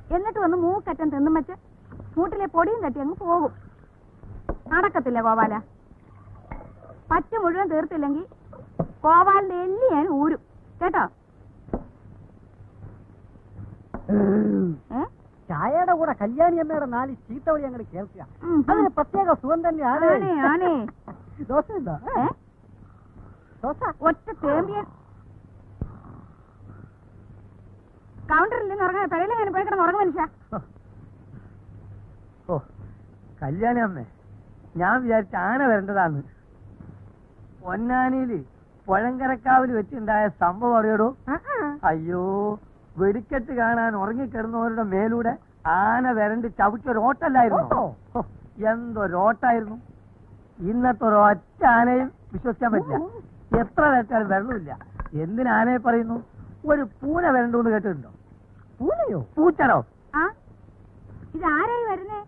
എന്നിട്ട് വന്ന് മൂക്കറ്റം തിന്നും വെച്ച് മൂട്ടിലെ പൊടിയും തട്ടി അങ്ങ് പോകും നടക്കത്തില്ല ഗോപാല പറ്റ മുഴുവൻ തീർത്തില്ലെങ്കിൽ ഗോപാലിന്റെ എല്ലി ഞാൻ ഊരും കേട്ടോ ഏ? ചായയുടെ കൂടെ കല്യാണി അമ്മയുടെ നാല് ചീത്തവഴി അങ്ങോട്ട് കേൾക്കുക ഉം. അതിന് പ്രത്യേക സുഖം തന്നെയാണ് ആണേ, ആണേ. ദോശ ഉണ്ടോ ഏ? ദോശ ഒറ്റ തേമ്പിയൻ കൗണ്ടറിൽ നിന്ന് ഉറങ്ങാൻ പെരയിലെങ്ങനെ പോയി കിടന്ന് ഉറങ്ങും മനുഷ്യ ഓ കല്യാണി അമ്മേ ഞാൻ വിചാരിച്ച ആന വരേണ്ടതാന്ന് പൊന്നാനിയില് പുഴങ്കരക്കാവിൽ വെച്ചുണ്ടായ സംഭവം അറിയടോ അയ്യോ വെടിക്കെട്ട് കാണാൻ ഉറങ്ങിക്കിടന്നവരുടെ മേലൂടെ ആന വരണ്ട് ചവിട്ടൊരു ഓട്ടല്ലായിരുന്നു ഹോ, എന്തൊരോട്ടായിരുന്നു ഇന്നത്തെ ഒരൊറ്റ ആനയും വിശ്വസിക്കാൻ പറ്റില്ല എത്ര വെച്ചാലും വെള്ളമില്ല എന്തിന് ആനയെ പറയുന്നു ഒരു പൂന വരണ്ടെന്ന് കേട്ടിട്ടുണ്ടോ പൂനയോ പൂച്ചടോ ആ ഇത് ആരായി വരുന്നേ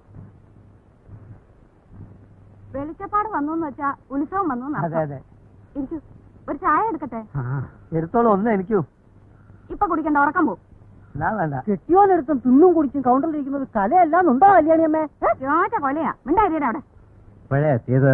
വെളിച്ചപ്പാട് വന്നു എന്ന് വെച്ചാ ഉത്സവം വന്നു അതെ അതെ ഇരിക്കൂ ഒരു ചായ എടുക്കട്ടെ എടുത്തോളം ഒന്ന് എനിക്കൂ ഇപ്പൊ കുടിക്കണ്ട ഉറക്കം പോ എന്നാ വേണ്ട കെട്ടിയോനെടുത്തും തിന്നും കുടിച്ചും കൗണ്ടറിലിരിക്കുന്നത് കലയല്ലാന്നുണ്ടോ കല്യാണി അമ്മേ ചോച്ച കൊലയാ മിണ്ടായിരിയുടെ അവിടെ ഇപ്പോഴേ എത്തിയത്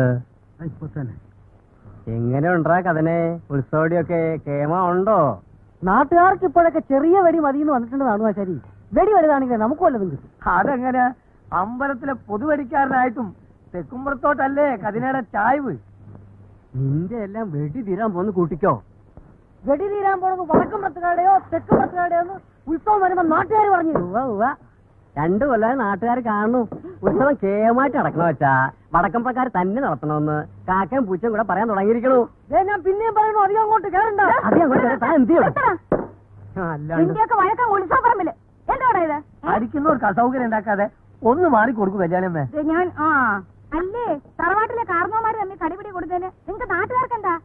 എങ്ങനെ ഉണ്ടാ കഥനെ ഉത്സവടിയൊക്കെ കേമ ഉണ്ടോ നാട്ടുകാർക്ക് ഇപ്പോഴൊക്കെ ചെറിയ വെടി മതിയെന്ന് വന്നിട്ടുണ്ടെന്നാണ് ആശാരി വെടി വലുതാണെങ്കിൽ നമുക്ക് വല്ലതും കിട്ടും അതെങ്ങനെ അമ്പലത്തിലെ പൊതുവടിക്കാരനായിട്ടും തെക്കുമ്പുറത്തോട്ടല്ലേ കതിനയുടെ ചായ്വ് നിന്റെ എല്ലാം വെടി തീരാൻ പോന്ന് കൂട്ടിക്കോ വെടി തീരാൻ പോണത് വടക്കും പ്രത്തുകാരുടെയോ തെക്കും പ്രത്തുകാരുടെയോ ഉത്സവം വരുമ്പോ നാട്ടുകാർ പറഞ്ഞു ഉവ്വ ഉവ്വ രണ്ടു കൊല്ലം നാട്ടുകാർ കാണുന്നു ഉത്സവം കേമായിട്ട് നടക്കണ വെച്ചാ വടക്കം പ്രക്കാർ തന്നെ നടത്തണമെന്ന് കാക്കയും പൂച്ചയും കൂടെ പറയാൻ തുടങ്ങിയിരിക്കണു ദേ ഞാൻ പിന്നെയും പറയുന്നു അധികം അങ്ങോട്ട് കയറണ്ട അത് അങ്ങോട്ട് വരാം. താൻ എന്ത് ചെയ്യും? ആ, അല്ലാണ്ട് ഇന്ത്യയൊക്കെ വഴക്കം ഉത്സവപ്പറമ്പില് എന്താടാ ഇത് അടിക്കുന്നവർക്ക് അസൗകര്യം ഉണ്ടാക്കാതെ ഒന്ന് മാറി കൊടുക്കൂ കല്യാണമ്മേ ഇത് ഞാൻ ആ അല്ലേ തറവാട്ടിലെ കാർന്നോമാര് തമ്മിൽ കടിപിടി കൊടുത്തതിന് നിങ്ങക്ക് നാട്ടുകാർക്കെന്താ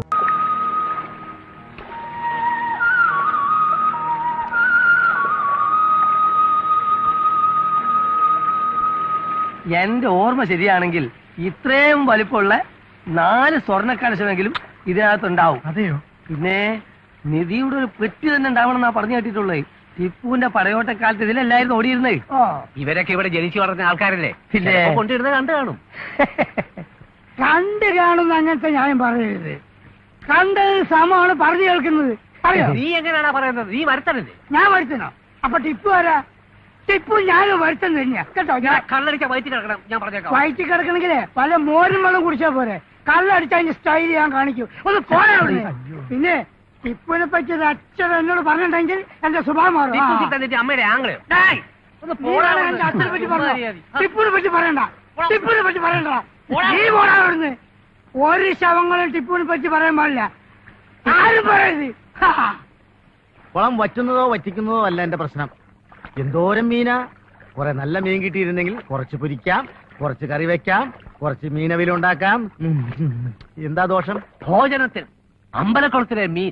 എന്റെ ഓർമ്മ ശരിയാണെങ്കിൽ ഇത്രയും വലിപ്പമുള്ള നാല് സ്വർണ്ണ കലശമെങ്കിലും ഇതിനകത്തുണ്ടാവും അതെയോ പിന്നെ നിധിയുടെ ഒരു പെട്ടി തന്നെ ഉണ്ടാവണമെന്നാ പറഞ്ഞു കേട്ടിട്ടുള്ളത് ടിപ്പുവിന്റെ പടയോട്ടക്കാലത്ത് ഇതിലല്ലായിരുന്നു ഓടിയിരുന്നത് ഇവരൊക്കെ ഇവിടെ ജനിച്ചു വളർന്ന ആൾക്കാരല്ലേ പിന്നെ? ചിലപ്പോ കൊണ്ടിരുന്ന് കണ്ടു കാണും കണ്ട് കാണുന്ന അങ്ങനത്തെ ന്യായം പറയരുത് കണ്ടത് സമമാണ് പറഞ്ഞു കേൾക്കുന്നത് അറിയോ നീ എങ്ങനെയാണാ പറയുന്നത് നീ വരുത്തണല്ലേ ഞാൻ വരുത്തണോ അപ്പൊ ടിപ്പു ആരാ ടിപ്പു ഞാനും വരുത്തുന്നത് തന്നെയാ കേട്ടോ ഞാൻ കള്ളടിച്ച വയറ്റി കിടക്കണം ഞാൻ പറഞ്ഞേക്കാം വയറ്റി കിടക്കണെങ്കിലേ പല മോരും വെള്ളം കുടിച്ചാ പോരെ കള്ളടിച്ച അതിന്റെ സ്റ്റൈൽ ഞാൻ കാണിക്കും ഒന്ന് പോരാ അവിടുന്ന്. പിന്നെ ടിപ്പുവിനെ പറ്റി ഒരു അച്ഛൻ എന്നോട് പറഞ്ഞിട്ടുണ്ടെങ്കിൽ എന്റെ സ്വഭാവം മാറും ആ. ടിപ്പു സുൽത്താൻ അമ്മയുടെ ആംഗ്ലയോ ഡേയ്, ഒന്ന് നീ പോടാ വേണം അവിടുന്ന്. എന്റെ അച്ഛനെ പറ്റി പറഞ്ഞോ മര്യാദ. ആ. ടിപ്പുവിനെ പറ്റി പറയണ്ട പോടാ. ടിപ്പുവിനെ പറ്റി പറയണ്ട പോടാ. നീ പോടാ അവിടുന്ന് ഒരു ശവങ്ങളും ടിപ്പുവിനെ പറ്റി പറയാൻ പാടില്ല ആരും പറയരുത് ഹാ. കുളം വറ്റുന്നതോ വറ്റിക്കുന്നതോ അല്ല എന്റെ പ്രശ്നം എന്തോരം മീനാ കുറെ നല്ല മീൻ കിട്ടിയിരുന്നെങ്കിൽ കുറച്ച് പൊരിക്കാം കുറച്ച് കറി വെക്കാം കുറച്ച് മീനവിലുണ്ടാക്കാം ഉം. എന്താ ദോഷം ഭോജനത്തിൽ അമ്പലക്കുളത്തിലെ മീൻ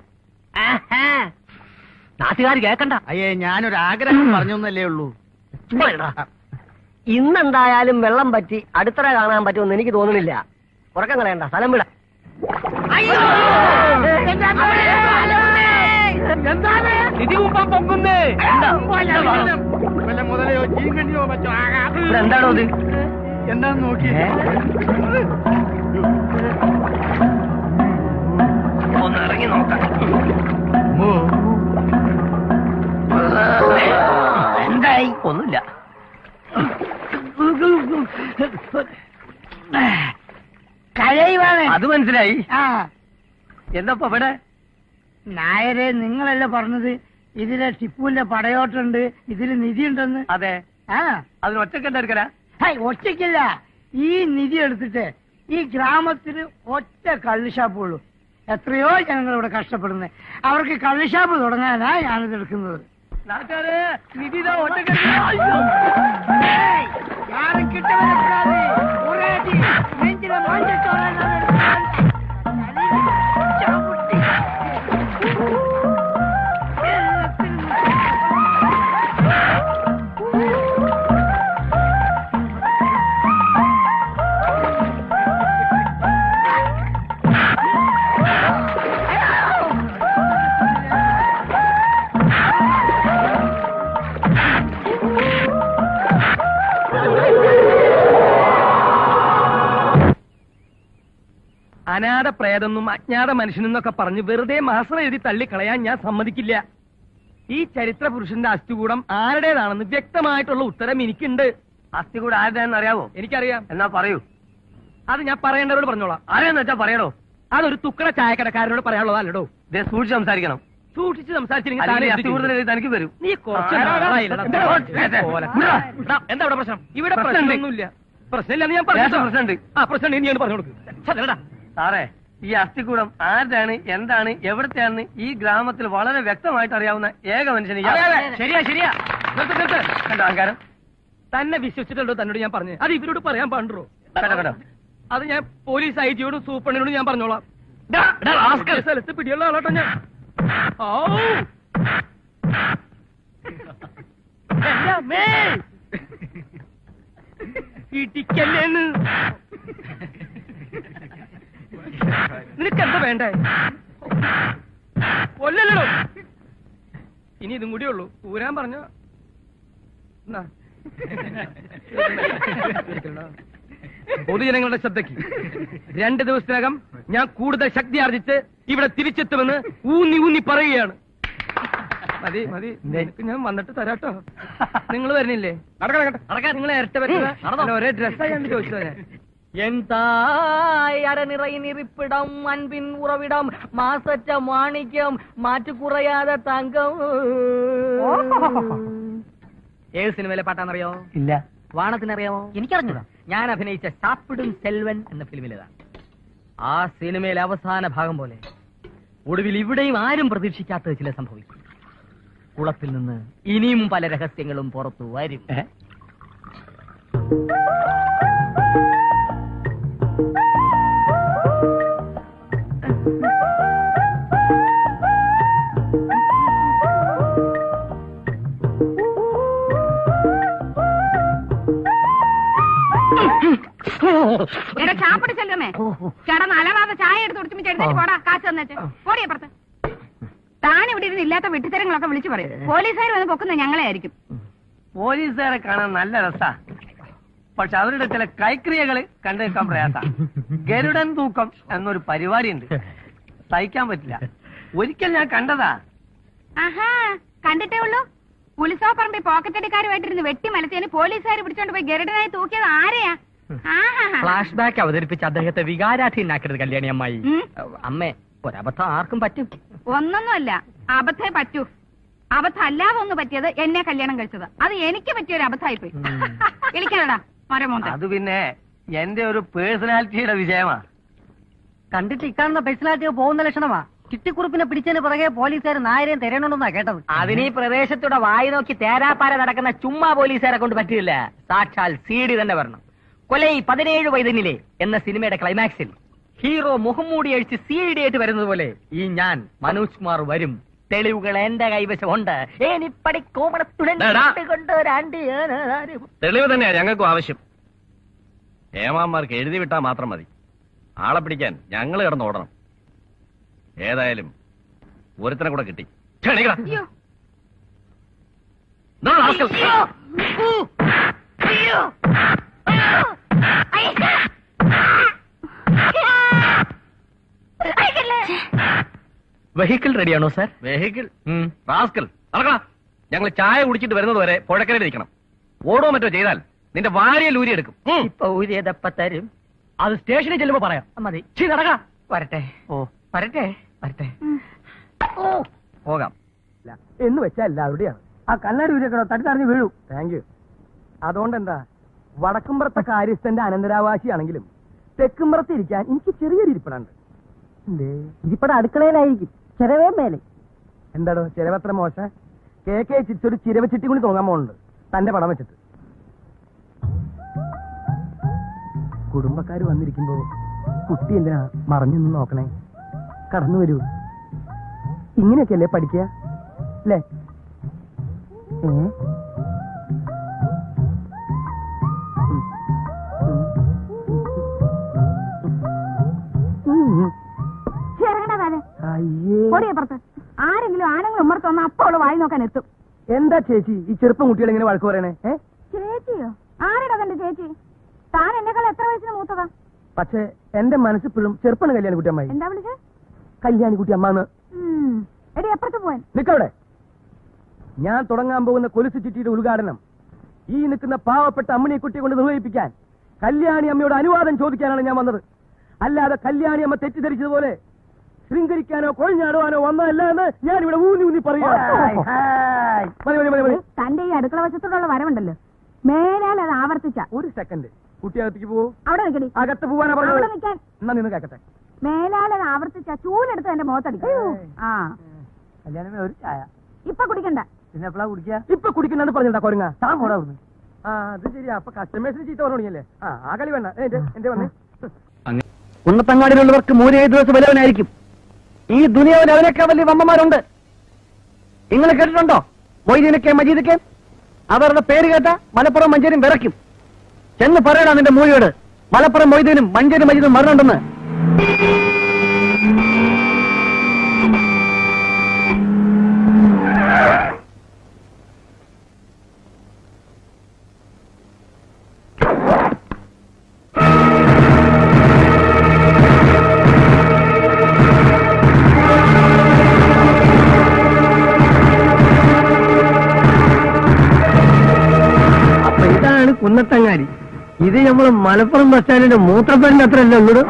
നാട്ടുകാർ കേക്കണ്ട അയ്യേ ഞാനൊരു ആഗ്രഹം പറഞ്ഞൊന്നല്ലേ ഉള്ളൂ ഇന്നെന്തായാലും വെള്ളം പറ്റി അടുത്തറ കാണാൻ പറ്റുമെന്ന് എനിക്ക് തോന്നുന്നില്ല ഉറക്കം കളയണ്ട സ്ഥലം വിട നിധി കൂപ്പാൻ പൊങ്ങുന്നേ വല്ല മുതലയോ ചീങ്കണ്ണിയോ മറ്റോ ആകാം ഇവിടെ എന്താണോ ഇത് എന്താന്ന് നോക്കി ഒന്ന് ഇറങ്ങി നോക്കാം എന്തായി ഒന്നുമില്ല കരയുവാണ് അത് മനസ്സിലായി ആ എന്താ ഇവിടെ നായരെ നിങ്ങളല്ലേ പറഞ്ഞത് ഇതിലെ ടിപ്പുവിന്റെ പടയോട്ടുണ്ട് ഇതില് നിധി ഉണ്ടെന്ന് അതെ ആ അതിന് ഒറ്റക്കെന്താ എടുക്കലാ ഹൈ, ഒറ്റയ്ക്കില്ല ഈ നിധി എടുത്തിട്ട് ഈ ഗ്രാമത്തിന് ഒറ്റ കള്ളുഷാപ്പ് ഉള്ളൂ എത്രയോ ജനങ്ങൾ ഇവിടെ കഷ്ടപ്പെടുന്നത് അവർക്ക് കള്ളുഷാപ്പ് തുടങ്ങാനാ ഞാനിത് എടുക്കുന്നത് നാട്ടുകാരെ നിധി ഇതാ ഒറ്റക്കെട്ട് ഏയ്, யாரும் கிட்ட வரக்கூடாது ஒரே அடி நெஞ்சில மஞ்சள் അനാഥ പ്രേതെന്നും അജ്ഞാത മനുഷ്യനെന്നൊക്കെ പറഞ്ഞ് വെറുതെ മാസം എഴുതി തള്ളിക്കളയാൻ ഞാൻ സമ്മതിക്കില്ല ഈ ചരിത്ര പുരുഷന്റെ അസ്ഥികൂടം ആരുടേതാണെന്ന് വ്യക്തമായിട്ടുള്ള ഉത്തരം എനിക്കുണ്ട് അസ്ഥി കൂടെ ആരുടെയെന്ന് അറിയാവോ എനിക്കറിയാം എന്നാ പറയൂ അത് ഞാൻ പറയേണ്ടവരോട് പറഞ്ഞോളാം ആരെന്ന് വെച്ചാ പറയണോ അതൊരു തുക്കട ചായക്കടക്കാരനോട് പറയാനുള്ളതല്ലടോ ദേ സൂക്ഷിച്ച് സംസാരിക്കണം സൂക്ഷിച്ച് സംസാരിച്ചില്ലെങ്കിൽ അല്ലെങ്കിൽ താനെ അസ്ഥി കൂടുതൽ എത്തിക്കും. തനിക്ക് വരും നീ കുറച്ച് ആ, നാളായില്ലടാ. എന്താ? പോലെ. വിടാ. എടാ, എന്താ ഇവിടെ പ്രശ്നം ഇവിടെ പ്രശ്നമുണ്ട്. പ്രശ്നമൊന്നുമില്ല പ്രശ്നമില്ലെന്ന് ഞാൻ ലേശം പറഞ്ഞു പ്രശ്നമുണ്ട്. ആ പ്രശ്നം നീ ഒന്ന് പറഞ്ഞു കൊടുക്ക് ചെല്ലടാ സാറേ ഈ അസ്ഥികൂടം ആരുടെയാണ് എന്താണ് എവിടത്തെയാണെന്ന് ഈ ഗ്രാമത്തിൽ വളരെ വ്യക്തമായിട്ട് അറിയാവുന്ന ഏക മനുഷ്യൻ ഇയാൾ. അതെ, അതെ. ശരിയാ ശരിയാ നിർത്ത് നിർത്ത് കണ്ടോ അഹങ്കാരം തന്നെ വിശ്വസിച്ചിട്ടുണ്ടോ തന്നോട് ഞാൻ പറഞ്ഞു അത് ഇവരോട് പറയാൻ പാടുണ്ടോ കണ്ടോ കണ്ടോ അത് ഞാൻ പോലീസ് ഐ ജിയോടും സൂപ്രണ്ടിനോടും ഞാൻ പറഞ്ഞോളാം ഡാ, ഡാ, റാസ്കൽ. ഈ സ്ഥലത്ത് പിടിയുള്ള ആളാട്ടോ ഞാൻ ഔ. എന്റെ അമ്മേ. ഇടിക്കല്ലേന്ന് നിനക്ക് എന്താ വേണ്ടേ കൊല്ലല്ലോ ഇനി ഇതും കൂടിയേ ഉള്ളൂ ഊരാൻ പറഞ്ഞ പൊതുജനങ്ങളുടെ ശ്രദ്ധയ്ക്ക് രണ്ട് ദിവസത്തിനകം ഞാൻ കൂടുതൽ ശക്തി ആർജിച്ച് ഇവിടെ തിരിച്ചെത്തുമെന്ന് ഊന്നി ഊന്നി പറയുകയാണ് മതി മതി നിനക്ക് ഞാൻ വന്നിട്ട് തരാട്ടോ നിങ്ങൾ വരുന്നില്ലേ നിങ്ങൾ ഇരട്ട പറ്റില്ല ഒരേ ഡ്രസ്സായി കണ്ട് ചോദിച്ചതാ ഞാൻ என் தாய் அறநிறை நிறிப்பிடம் அன்பின் உறவிடம் மாசற்ற மாணிக்கம் மாற்று குறையாத தங்கம் ഏത് സിനിമയിലെ പാട്ടാണെന്നറിയോ ഇല്ല വാണത്തിനറിയാമോ എനിക്കറിഞ്ഞൂടാ ഞാൻ അഭിനയിച്ച സാപ്പിടും സെൽവൻ എന്ന ഫിലിമിലേതാണ് ആ സിനിമയിലെ അവസാന ഭാഗം പോലെ ഒടുവിൽ ഇവിടെയും ആരും പ്രതീക്ഷിക്കാത്തത് ചില സംഭവിക്കും കുളത്തിൽ നിന്ന് ഇനിയും പല രഹസ്യങ്ങളും പുറത്തു വരും എടാ ചാപ്പിടി ചെല്ലുമേ കിടന്ന് അലവാതെ ചായ എടുത്ത് കുടിച്ചു എഴുന്നേറ്റ് പോടാ കാശ് തന്നിട്ട് പോടി അപ്പുറത്ത് താൻ ഇവിടെ ഇരുന്ന് ഇല്ലാത്ത വെട്ടിത്തരങ്ങളൊക്കെ വിളിച്ചു പറയും പോലീസുകാർ വന്ന് പൊക്കുന്നത് ഞങ്ങളെ ആയിരിക്കും പോലീസുകാരെ കാണാൻ നല്ല രസാ പക്ഷെ അവരുടെ ചില കൈക്രിയകൾ കണ്ടു നിൽക്കാൻ പ്രയാസ ഗരുഡൻ തൂക്കം എന്നൊരു പരിപാടിയുണ്ട് സഹിക്കാൻ പറ്റില്ല ഒരിക്കൽ ഞാൻ കണ്ടതാ ആഹാ കണ്ടിട്ടേ ഉള്ളൂ ഉത്സവപ്പറമ്പിൽ പോക്കറ്റടിക്കാരുമായിട്ടിരുന്ന് വെട്ടി മലച്ചതിന് പോലീസുകാർ പിടിച്ചോണ്ട് പോയി ഗരുഡനായി തൂക്കിയത് ആരെയാ ആഹാ ഫ്ലാഷ് ബാക്ക് അവതരിപ്പിച്ച് അദ്ദേഹത്തെ വികാരാധീനാക്കരുത് കല്യാണി അമ്മായി ഉം. അമ്മേ ഒരബദ്ധം ആർക്കും പറ്റും ഒന്നൊന്നുമല്ല അബദ്ധേ പറ്റൂ അബദ്ധം അല്ലാതെ ഒന്ന് പറ്റിയത് എന്നെ കല്യാണം കഴിച്ചത് അത് എനിക്ക് പറ്റിയ ഒരു അബദ്ധമായിപ്പോയി വിളിക്കാനടാ മരമോന്ത അത് പിന്നെ എന്റെ ഒരു പേഴ്സണാലിറ്റിയുടെ വിജയമാ കണ്ടിട്ട് ഇക്കാണുന്ന പേഴ്സണാലിറ്റി പോകുന്ന ലക്ഷണമാ ചിട്ടിക്കുറുപ്പിനെ പിടിച്ചതിന് പുറകെ പോലീസുകാർ നായരെയും തിരയണമെന്നാ കേട്ടത് അതിന് ഈ പ്രദേശത്തൂടെ വായി നോക്കി തേരാപ്പാര നടക്കുന്ന ചുമ്മാ പോലീസുകാരെ കൊണ്ട് പറ്റില്ല സാക്ഷാൽ സി ഡി തന്നെ വരണം കൊലൈ പതിനേഴ് വൈതനിലെ എന്ന സിനിമയുടെ ക്ലൈമാക്സിൽ ഹീറോ മുഖംമൂടി അഴിച്ച് സി ഡി ആയിട്ട് വരുന്നത് പോലെ ഈ ഞാൻ മനോജ് കുമാർ വരും തെളിവുകൾ എന്റെ കൈവശമുണ്ട് ഏനിപ്പടി കോമണത്തുടൻ ഡാ. കൊണ്ട് രണ്ട് ഏനാരും. തെളിവ് തന്നെയാ ഞങ്ങൾക്കും ആവശ്യം ഏമാന്മാർക്ക് എഴുതി വിട്ടാൽ മാത്രം മതി ആളെ പിടിക്കാൻ ഞങ്ങൾ കിടന്ന് ഓടണം ഏതായാലും ഒരുത്തനെ കൂടെ കിട്ടി ക്ഷണിക്കടാ. അയ്യോ ദാ rascal. വെഹിക്കിൾ റെഡിയാണോ സാർ വെഹിക്കിൾ റാസ്കൽ നടക്കണ ഞങ്ങൾ ചായ കുടിച്ചിട്ട് വരുന്നത് വരെ പുഴക്കരയിൽ ഇരിക്കണം ഓടോ മറ്റോ ചെയ്താൽ നിന്റെ വാരിയ ലൂരി എടുക്കും ഉം. ഇപ്പൊ ഊരിയതപ്പ തരും അത് സ്റ്റേഷനിൽ ചെല്ലുമ്പോ പറയാം മതി ചീ നടക്ക വരട്ടെ ഓ വരട്ടെ വരട്ടെ പോകാം എന്ന് വെച്ചാൽ എല്ലാവരുടെയാണ് ആ കണ്ണാടി ഊരിക്കണോ തട്ടി തടഞ്ഞ് വീഴൂ താങ്ക് യു അതുകൊണ്ട് എന്താ വടക്കുംപുറത്തെ കാര്യസ്ഥന്റെ അനന്തരാവാസിയാണെങ്കിലും തെക്കുംപുറത്ത് ഇരിക്കാൻ എനിക്ക് ചെറിയൊരു ഇരിപ്പിടുണ്ട് എന്തേ ഇതിപ്പടെ അടുക്കളയിലായിരിക്കും ചെലവേ മേലെ എന്താടോ ചിലവത്ര മോശ കെ കെ ചിറ്റ്സ് ഒരു ചിരവ ചിട്ടി കൂടി തുടങ്ങാൻ പോകുന്നുണ്ട് തന്റെ പടം വെച്ചിട്ട് കുടുംബക്കാർ വന്നിരിക്കുമ്പോ കുട്ടി എന്തിനാ മറഞ്ഞൊന്ന് നോക്കണേ കടന്നു വരൂ ഇങ്ങനെയൊക്കെയല്ലേ പഠിക്കുക അല്ലേ ഏ? ഉം. ഉം. ഉം. ഇറങ്ങടാ താനെ അയ്യേ പോടി അപ്പുറത്ത് ആരെങ്കിലും ആണുങ്ങൾ ഉമ്മർത്ത് വന്ന അപ്പൊ അവള് വായി നോക്കാൻ എത്തും എന്താ ചേച്ചി ഈ ചെറുപ്പം കുട്ടികൾ ഇങ്ങനെ വഴക്ക് പറയണേ ഏ ചേച്ചിയോ ആരുടെ തന്റെ ചേച്ചി താൻ എന്നെക്കാൾ എത്ര വയസ്സിന് മൂത്തതാ പക്ഷേ എന്റെ മനസ്സിപ്പോഴും ചെറുപ്പാണ് കല്യാണിക്കുട്ടി അമ്മായി എന്താ വിളിച്ചേ കല്യാണിക്കുട്ടി അമ്മാന്ന് ഉം. എടി എപ്പുറത്ത് പോവാൻ നിക്കവിടെ ഞാൻ തുടങ്ങാൻ പോകുന്ന കൊലുസു ചിറ്റിയുടെ ഉദ്ഘാടനം ഈ നിൽക്കുന്ന പാവപ്പെട്ട അമ്മണിക്കുട്ടിയെ കൊണ്ട് നിർവഹിപ്പിക്കാൻ കല്യാണി അമ്മയോട് അനുവാദം ചോദിക്കാനാണ് ഞാൻ വന്നത് അല്ലാതെ കല്യാണി അമ്മ തെറ്റിദ്ധരിച്ചതുപോലെ ശൃംഗരിക്കാനോ കൊഴിഞ്ഞാടുവാനോ വന്നതല്ല എന്ന് ഞാൻ ഇവിടെ ഊന്നി ഊന്നി പറയാ മതി മതി മതി മതി തന്റെ ഈ അടുക്കള വശത്തോടുള്ള വരവുണ്ടല്ലോ മേലാൽ അത് ആവർത്തിച്ച ഒരു സെക്കൻഡ് കുട്ടിയകത്തേക്ക് പോവൂ അവിടെ നിൽക്കടി അകത്ത് പോവാനാ അവിടെ പറഞ്ഞത് നിൽക്കാൻ എന്നാ നിന്ന് കേക്കട്ടെ മേലാൽ അത് ആവർത്തിച്ച ചൂലെടുത്ത് എന്റെ മുഖത്തടിക്കും ആ കല്യാണമേ ഒരു ചായ ഇപ്പൊ കുടിക്കണ്ട പിന്നെ എപ്പോഴാ കുടിക്കുക ഇപ്പൊ കുടിക്കണ്ടെന്ന് പറഞ്ഞിട്ടാ കൊരങ്ങ താൻ പോടാ അവിടുന്ന് ആ അത് ശരിയാ അപ്പൊ കസ്റ്റമേഴ്സിന് ചീത്ത പറഞ്ഞോളിയല്ലേ ആ ആ കളി വേണ്ട ഏ, എന്റെ- എന്റെ വന്നേ കുന്നത്തങ്ങാടിലുള്ളവർക്ക് മൂന്ന് ഏഴ് ദിവസം വല്ലവനായിരിക്കും ഈ ദുനിയാവിൽ അവനൊക്കെ വലിയ വമ്മമാരുണ്ട് നിങ്ങൾ കേട്ടിട്ടുണ്ടോ മൊയ്തീനൊക്കെ മജീദൊക്കെ അവരുടെ പേര് കേട്ട മലപ്പുറം മഞ്ചേരും വിറയ്ക്കും ചെന്ന് പറയണം നിന്റെ മൂഴിയോട് മലപ്പുറം മൊയ്തീനും മഞ്ചേരി മജീദും മരണുണ്ടെന്ന് അപ്പൊ ഇതാണ് കുന്നത്തങ്ങാടി ഇത് നമ്മള് മലപ്പുറം ബസ് സ്റ്റാൻഡിന്റെ മൂത്രപ്പേരിന്റെ അത്ര അല്ലേ ഉള്ളൂ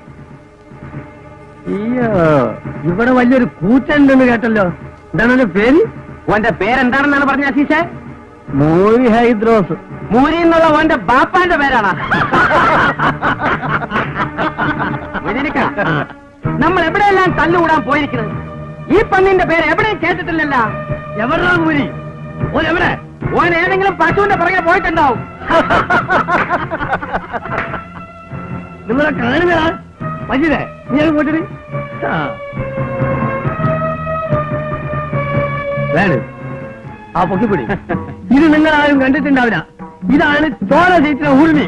അയ്യോ ഇവിടെ വലിയൊരു കൂറ്റുണ്ടെന്ന് കേട്ടല്ലോ എന്താണ് അവന്റെ പേര് ഓന്റെ പേരെന്താണെന്നാണ് പറഞ്ഞ അസീഷെ മൂരി ഹൈദ്രോസ് മൂരി എന്നുള്ള ഓന്റെ ബാപ്പാന്റെ പേരാണ് നമ്മൾ എവിടെയെല്ലാം തല്ലുകൂടാൻ പോയിരിക്കുന്നത് ഈ പന്നിന്റെ പേര് എവിടെയും കേട്ടിട്ടില്ലല്ല എവിടെയാണ് മൂരി ഓൻ എവിടെ ഓൻ ഏതെങ്കിലും പശുവിന്റെ പുറകെ പോയിട്ടുണ്ടാവും നിങ്ങളെ കാണുന്നതാ മജിദേ നീ അത് പോയിട്ട് വേണം ആ പൊക്കിപ്പിടി ഇത് നിങ്ങൾ ആരും കണ്ടിട്ടുണ്ടാവില്ല ഇതാണ് ചോര സീറ്റിലെ ഉരുമി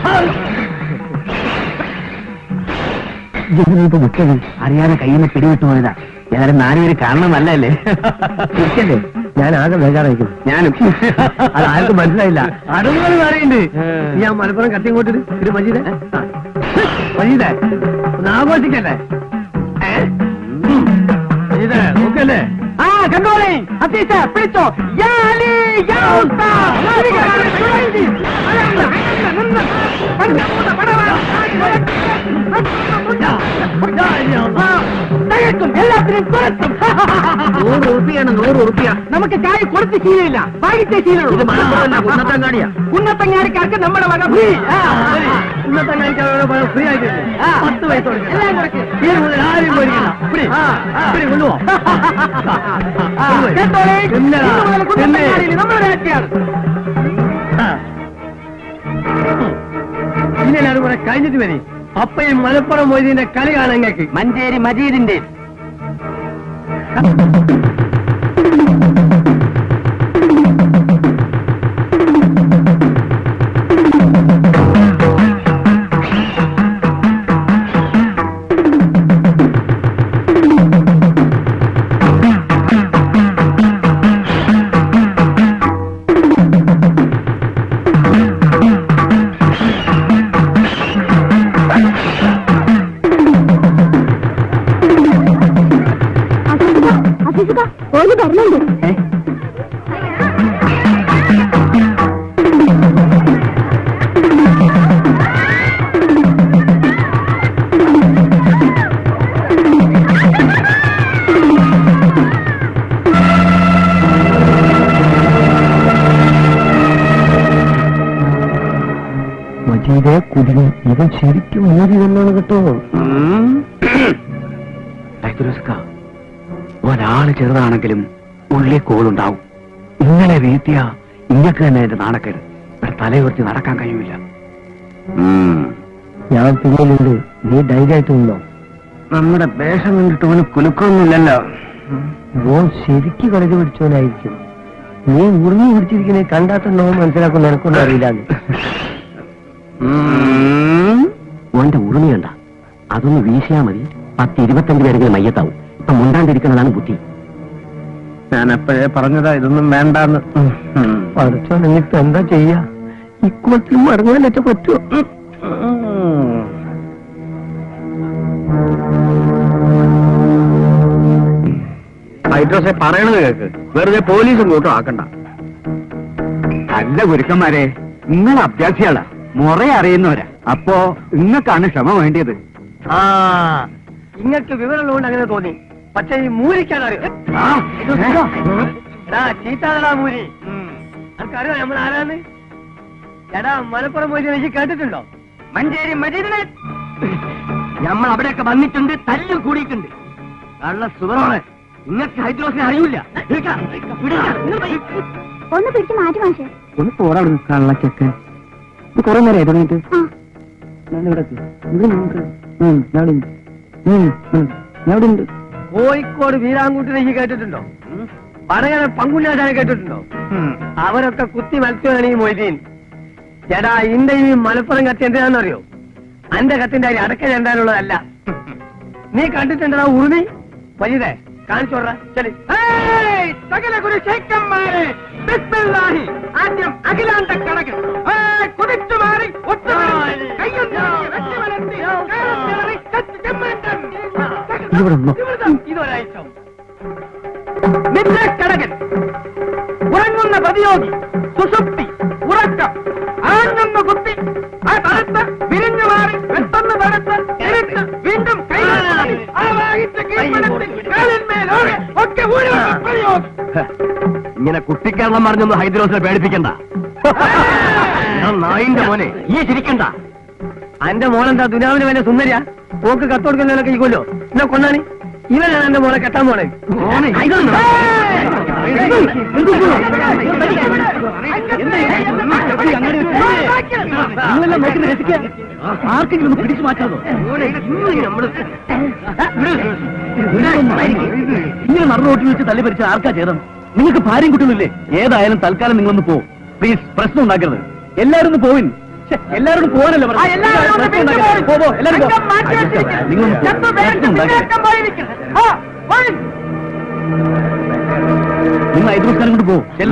ഇതിനിപ്പോ വിട്ടത് അറിയാതെ കയ്യിൽ നിന്ന് പിടിവിട്ടു പോയതാ ഏതായാലും നാലുപേര് കാണണം നല്ലല്ലേ ഇരിക്കല്ലേ ഞാൻ ആകെ ബേജാറായിരിക്കും ഞാനും അത് ആർക്കും മനസ്സിലായില്ല അടുങ്ങൾ പറയുന്നുണ്ട് ഞാൻ മലപ്പുറം കത്തി കൊണ്ടിട്ട് ഒരു മജീദ് മജീദ് ഒന്ന് ആഘോഷിക്കല്ലേ ഏ? ഉം. മജീദേ നോക്കല്ലേ ആ കണ്ടോളേ അത്തീച്ച പിടിച്ചോ യാ അലി, യാ ഉസ്താദ്. എല്ലാത്തിനും തുരത്തും നൂറ് ഉറുപ്പിയാണ് നൂറ് ഉറുപ്പിയ നമുക്ക് കായ് കൊടുത്ത് ശീലമില്ല വാങ്ങിച്ച ശീലമുള്ളൂ കുന്നത്തങ്ങാടിയാ കുന്നത്തങ്ങാടിക്കാർക്ക് നമ്മുടെ വക ഫ്രീ കുന്നത്തങ്ങാടിക്കാരുടെ ഫ്രീ ആയിട്ട് പത്ത് പൈസ കൊടുക്കണം ആരും പോയിരിക്കില്ല ഫ്രീ ഫ്രീ കൊണ്ടുപോ ഇനി എല്ലാവരും കൂടെ കഴിഞ്ഞിട്ട് വരി അപ്പയും മലപ്പുറം മൊയ്തീന്റെ കളി കാണാൻ കേക്ക് മഞ്ചേരി മജീദിന്റെ ഓല് പറഞ്ഞുണ്ട് മജീദെ കുടിന് ഇവൻ ശരിക്കും മൂടി തന്നാണ് കേട്ടോ ഒരാള് ചെറുതാണെങ്കിലും ഉള്ളി കോളുണ്ടാവും ഇങ്ങനെ വീഴ്ത്തിയ ഇങ്ങക്ക് തന്നെ എന്റെ നാണക്കേട് ഇവിടെ തലയുയർത്തി നടക്കാൻ കഴിയൂല ഞാൻ പിന്നിലുണ്ട് നീ ധൈര്യമായിട്ട് നിന്നോ നമ്മുടെ വേഷം കണ്ടിട്ട് അവന് കുലുക്കൊന്നുമില്ലല്ലോ ഓൻ ശരിക്ക് കളരി പിടിച്ചവനായിരിക്കും നീ ഉറുങ്ങി പിടിച്ചിരിക്കണേ കണ്ടാത്തന്നോ മനസ്സിലാക്കുന്ന എനക്കൊന്നും അറിയില്ലാന്ന് ഓന്റെ ഉറുമിയുണ്ട അതൊന്ന് വീശിയാ മതി പത്ത് ഇരുപത്തഞ്ച് പേരെങ്കിലും മയ്യത്താവും ഇപ്പൊ മുണ്ടാണ്ടിരിക്കുന്നതാണ് ബുദ്ധി ഞാൻ അപ്പോഴേ പറഞ്ഞതാ ഇതൊന്നും വേണ്ടാന്ന് പഠിച്ചോ നിങ്ങിപ്പോ എന്താ ചെയ്യാ ഇക്കുളത്തിൽ മടങ്ങാനൊക്കെ പറ്റുമോ ഹൈഡ്രോസെ പറയണത് കേക്ക് വെറുതെ പോലീസും കൂട്ടും ആക്കണ്ട അല്ല ഗുരുക്കന്മാരെ നിങ്ങൾ അഭ്യാസികളാ മുറ അറിയുന്നവരാ അപ്പോ നിങ്ങൾക്കാണ് ക്ഷമ വേണ്ടിയത് ആ ഇങ്ങക്ക് വിവരമുള്ളതുകൊണ്ട് അങ്ങനെ തോന്നി പക്ഷെ ഈ മൂരിക്കാൻ അറിയാം എടാ ചീത്താടാ മൂരി അനക്കറിയോ നമ്മൾ ആരാന്ന് എടാ മലപ്പുറം പോയി എനിക്ക് കേട്ടിട്ടുണ്ടോ മഞ്ചേരി മജീദിനെ നമ്മൾ അവിടെയൊക്കെ വന്നിട്ടുണ്ട് തല്ലും കൂടിയിട്ടുണ്ട് കള്ള സുഖമാണ് നിങ്ങൾക്ക് ഹൈദ്രോസിനെ അറിയില്ല ഒന്ന് പിടിച്ച് മാറ്റി മാഷേ ഒന്ന് പോടാ കള്ളച്ചക്കൻ കൊറേ നേരം തുടങ്ങിയിട്ട് കോഴിക്കോട് വീരാങ്കൂട്ടിനെ ഈ കേട്ടിട്ടുണ്ടോ പറയണ പങ്കുല്ലാശാനെ കേട്ടിട്ടുണ്ടോ അവരൊക്കെ കുത്തി മത്സ്യമാണ് ഈ മൊയ്തീൻ ചേട്ടാ ഇന്റെ ഈ മലപ്പുറം കത്തി എന്തിനാണെന്നറിയോ അന്റെ കത്തിന്റെ അരി അടക്ക ചെണ്ടാനുള്ളതല്ല നീ കണ്ടിട്ടുണ്ടോ ഉറുമി വലുതേ കാണിച്ചോടാ ശരി സകല ഗുരുശേഖന്മാരെ ബിസ്മില്ലാഹി ആദ്യം അഖിലാണ്ട കണക്ക് കുതിച്ചു മാറി ഇതൊരാഴ്ച നിദ്രക്കടകൻ ഉറങ്ങുന്ന പ്രതിയോഗി സുസുപ്തി ഉറക്കം ആഞ്ഞൊന്ന് കുത്തി ആ തടുത്ത് വിരിഞ്ഞു മാറി പെട്ടെന്ന് തടുത്ത് എടുത്ത് വീണ്ടും കൈകാലി ആവാഹിച്ച് കീഴ്പ്പെടുത്തി കാലിന്മേലോടെ ഒക്കെ ഊരി പ്രയോഗി ഇങ്ങനെ കുട്ടിക്കാരണം പറഞ്ഞൊന്ന് ഹൈദ്രോസിനെ പേടിപ്പിക്കണ്ട ഞാൻ നായിന്റെ മോനെ ഈ ചിരിക്കണ്ട അന്റെ മോനെന്താ ദുനാവിന് വേണ്ട സുന്ദരിയാ പോക്ക് കത്തോടുക്കുന്നതിനൊക്കെ ഇരിക്കുമല്ലോ എന്നാ കൊണ്ടാണ് ഇവനാണ് എന്റെ മോനെ കെട്ടാൻ പോണേ നിങ്ങളെല്ലാം നോക്കുന്ന രസിക്കാൻ ആർക്കെങ്കിലും ഒന്ന് പിടിച്ചു മാറ്റാതോ ഇങ്ങനെ നടന്നു റോട്ടിൽ വെച്ച് തല്ലി ഭരിച്ച ആർക്കാ ചെയ്തം നിങ്ങൾക്ക് ഭാര്യം കിട്ടുന്നില്ലേ ഏതായാലും തൽക്കാലം നിങ്ങളൊന്ന് പോ പ്ലീസ് പ്രശ്നം ഉണ്ടാക്കരുത് എല്ലാവരും ഒന്ന് പോവിൻ ഛെ, എല്ലാവരും ഒന്ന് പോകാനല്ലേ പറഞ്ഞത്? പ്രശ്നം ഉണ്ടാക്കരുത്. പോ, പോ, എല്ലാവരും പോ. നിങ്ങളൊന്ന് പോ. പ്രശ്നം ഉണ്ടാക്കരുത്. നിങ്ങൾ ഐദ്രോസ്കാരം കൊണ്ട് പോ ചെല്ലേ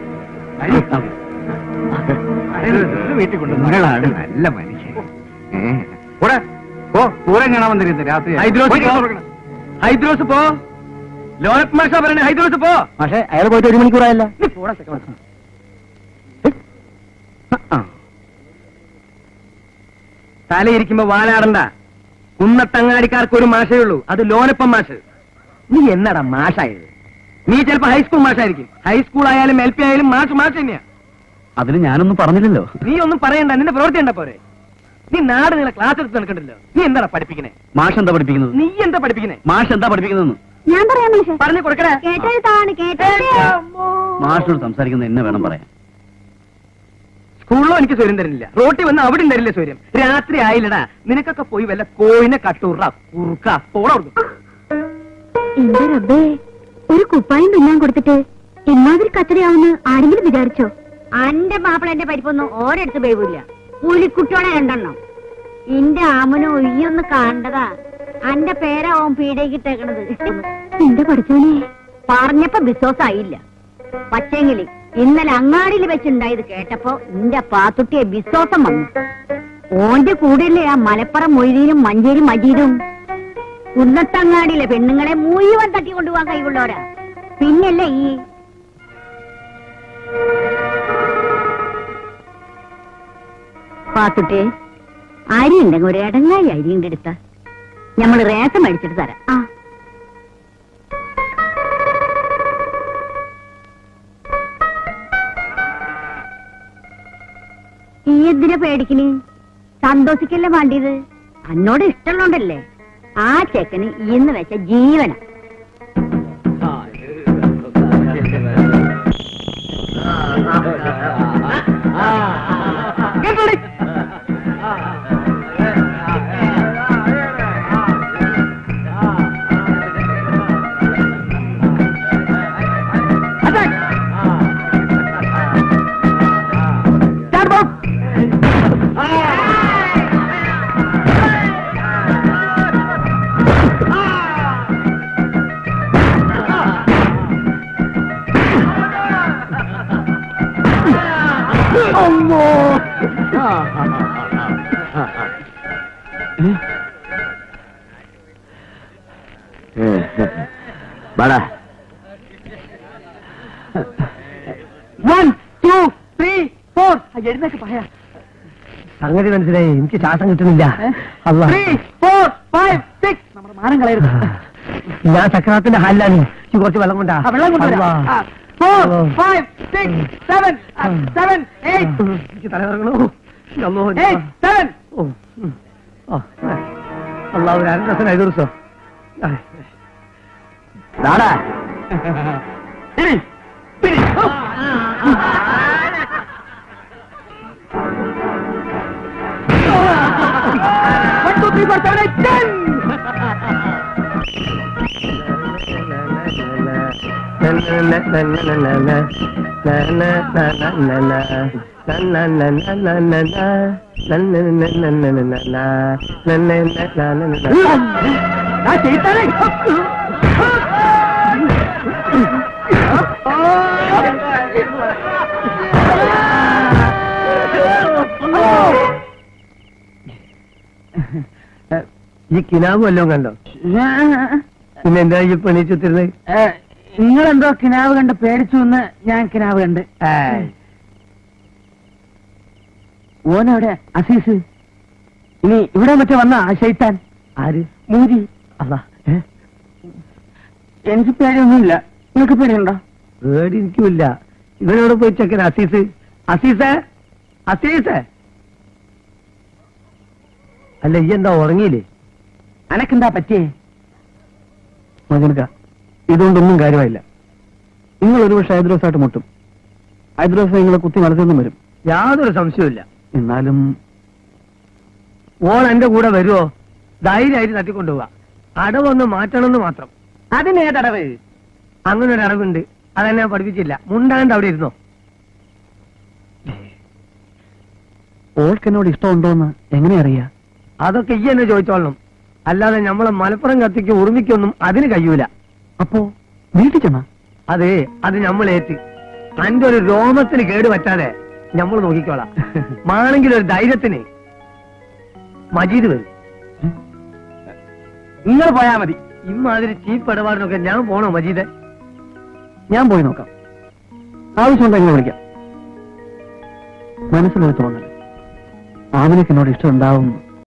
വീട്ടിൽ കൊണ്ട് നിങ്ങളാണ് നല്ല മനുഷ്യൻ പൂരം കാണാൻ വന്നിരുന്നു രാത്രി ഹൈദ്രോസ് ഹൈദ്രോസ് പോ ലോനക് മാഷ പറയണേ ഹൈദ്രോസ് പോ പക്ഷേ അയാൾ പോയിട്ട് ഒരു മണിക്കൂറായല്ല നീ പോടാ ചെക്കൻ. തലയിരിക്കുമ്പോ വാലാടണ്ട കുന്നത്തങ്ങാടിക്കാർക്ക് ഒരു മാഷേ ഉള്ളൂ അത് ലോനപ്പം മാഷ് നീ എന്നടാ മാഷായത് നീ ചിലപ്പോ ഹൈസ്കൂൾ മാഷായിരിക്കും ഹൈസ്കൂൾ ആയാലും എൽ പി ആയാലും മാഷ് മാഷ് തന്നെയാ അതിന് ഞാനൊന്നും പറഞ്ഞില്ലല്ലോ നീ ഒന്നും പറയണ്ട നിന്റെ പ്രവൃത്തി ഉണ്ട പോരെ നീ നാട് നിങ്ങളെ ക്ലാസ് എടുത്ത് നടക്കണ്ടല്ലോ നീ എന്താടാ പഠിപ്പിക്കണേ മാഷ് എന്താ പഠിപ്പിക്കുന്നത് നീ എന്താ പഠിപ്പിക്കണേ മാഷ് എന്താ പഠിപ്പിക്കുന്നതെന്ന് ഞാൻ പറയാം മാഷേ പറഞ്ഞു കൊടുക്കണേ കേട്ടെഴുത്താണ് കേട്ടെഴുത്തേ മാഷോട് സംസാരിക്കുന്നത് എന്നെ വേണം പറയാൻ സ്കൂളിലോ എനിക്ക് സ്വര്യം തരുന്നില്ല റോട്ടിൽ വന്ന് അവിടെ തരില്ല സ്വര്യം രാത്രി ആയില്ലടാ നിനക്കൊക്കെ പോയി വല്ല കോയിനെ കട്ടൂറ കുറുക്ക പോടവിടുന്നു എന്റെ റബ്ബേ ഒരു കുപ്പായം തിന്നാൻ കൊടുത്തിട്ട് ഇമാതിരി കച്ചറയാവുന്ന ആരെങ്കിലും വിചാരിച്ചോ അന്റെ മാപ്പിള എന്റെ പരിപ്പൊന്നും ഓരെടുത്ത് പേവില്ല പുലിക്കുട്ടിയോടെ രണ്ടെണ്ണം എന്റെ ആമനോ ഒയ്യൊന്ന് കണ്ടതാ അന്റെ പേരാവും പീഡയ്ക്കിട്ടേക്കണത് എന്റെ പഠിച്ചോനെ പറഞ്ഞപ്പോ വിശ്വാസായില്ല പക്ഷേങ്കില് ഇന്നലെ അങ്ങാടിയിൽ വെച്ചുണ്ടായത് കേട്ടപ്പോ എന്റെ പാത്തുട്ടിയെ വിശ്വാസം വന്നു ഓന്റെ കൂടെയല്ലേ ആ മലപ്പുറം മൊയ്തീനും മഞ്ചേരി മജീദും കുന്നത്തങ്ങാടിയിലെ പെണ്ണുങ്ങളെ മുഴുവൻ തട്ടിക്കൊണ്ടുപോകാൻ കഴിവുള്ളവരാ പിന്നല്ലേ ഈ പാത്തുട്ടെ അരി ഉണ്ടെങ്കിൽ ഒരു ഇടങ്ങായി അരി ഉണ്ട് എടുത്ത ഞമ്മള് റേഷൻ മേടിച്ചിട്ട് തരാം ആ ഈ എന്തിനാ പേടിക്കണ് സന്തോഷിക്കല്ലേ വേണ്ടിയത് അന്നോട് ഇഷ്ടമുള്ളോണ്ടല്ലേ ആ ചെക്കന് ഇന്ന് വെച്ച ജീവന വാടാ വൺ ടു ത്രീ ഫോർ എഴുന്നേക്ക് പറയാ സംഗതി മനസ്സിലായി എനിക്ക് ശ്വാസം കിട്ടുന്നില്ല ത്രീ ഫോർ ഫൈവ് സിക്സ് നമ്മുടെ മാനം കളയരുത് ഞാൻ ചക്രത്തിന്റെ ഹാലിലാണ് ഈ കുറച്ച് വെള്ളം കൊണ്ടാ വെള്ളം കൊണ്ടുവരാം four five six seven seven eight എനിക്ക് തലകറങ്ങണോ സെവൻ അള്ളാഹു രണ്ട് ദിവസം ഐదు ദിവസം നാടാ പിടി പിടി One, two, three, four, seven, eight, ten! ആ ചെയ്താലേ ഈ കിനാവ് വല്ലതും കണ്ടോ പിന്നെ എന്താ ഈ പണിച്ചുത്തിരുന്നത് നിങ്ങളെന്തോ കിനാവ് കണ്ട് പേടിച്ചു എന്ന് ഞാൻ കിനാവ് കണ്ട് ഓനെവിടെ അസീസ് ഇനി ഇവിടെ മറ്റേ വന്ന ആ ശൈത്താൻ ആര് മൂരി അല്ല എനിക്ക് പേടിയൊന്നുമില്ല നിങ്ങൾക്ക് പേടിയുണ്ടോ പേടി എനിക്കുമില്ല ഇവനോട് പോയി ചെക്കൻ അസീസ് അസീസേ അസീസേ അല്ല ഈ എന്താ ഉറങ്ങിയില്ലേ അനക്കെന്താ പറ്റിയേ മകനക്ക ഇതുകൊണ്ടൊന്നും കാര്യമായില്ല നിങ്ങൾ ഒരു പക്ഷെ ഹൈദ്രോസായിട്ട് മുട്ടും ഹൈദ്രോസ് നിങ്ങളെ കുത്തി മനസ്സിൽ വരും യാതൊരു സംശയവുമില്ല എന്നാലും ഓൾ എന്റെ കൂടെ വരുമോ ധൈര്യമായിട്ട് തട്ടിക്കൊണ്ടുപോവാ അടവൊന്ന് മാറ്റണമെന്ന് മാത്രം അതിനേതടവ് അങ്ങനെ ഒരു അടവുണ്ട് അതെന്നെ ഞാൻ പഠിപ്പിച്ചില്ല മുണ്ടാണ്ട് അവിടെ ഇരുന്നോ ഓൾക്ക് എന്നോട് ഇഷ്ടമുണ്ടോന്ന് എങ്ങനെ അറിയാ അതൊക്കെ ഈ എന്നെ ചോദിച്ചോളണം അല്ലാതെ നമ്മളെ മലപ്പുറം കത്തിക്ക് ഉറുമിക്കൊന്നും അതിന് കഴിയൂല അപ്പോ വീട്ടിൽ ചെന്ന അതെ അത് നമ്മൾ ഏറ്റ് അന്റെ ഒരു രോമത്തിന് കേട് പറ്റാതെ നമ്മൾ നോക്കിക്കോളാം മാണെങ്കിൽ ഒരു ധൈര്യത്തിന് മജീദ് വരും നിങ്ങൾ പോയാ മതി ഇമ്മാതിരി ചീപ്പ് ഇടപാടിനൊക്കെ ഞാൻ പോണോ മജീദ് ഞാൻ പോയി നോക്കാം ആവശ്യമുണ്ടെങ്കിൽ വിളിക്കാം മനസ്സിലൊരു തോന്നൽ ആമിനക്ക് എന്നോട് ഇഷ്ടം ഉണ്ടാവും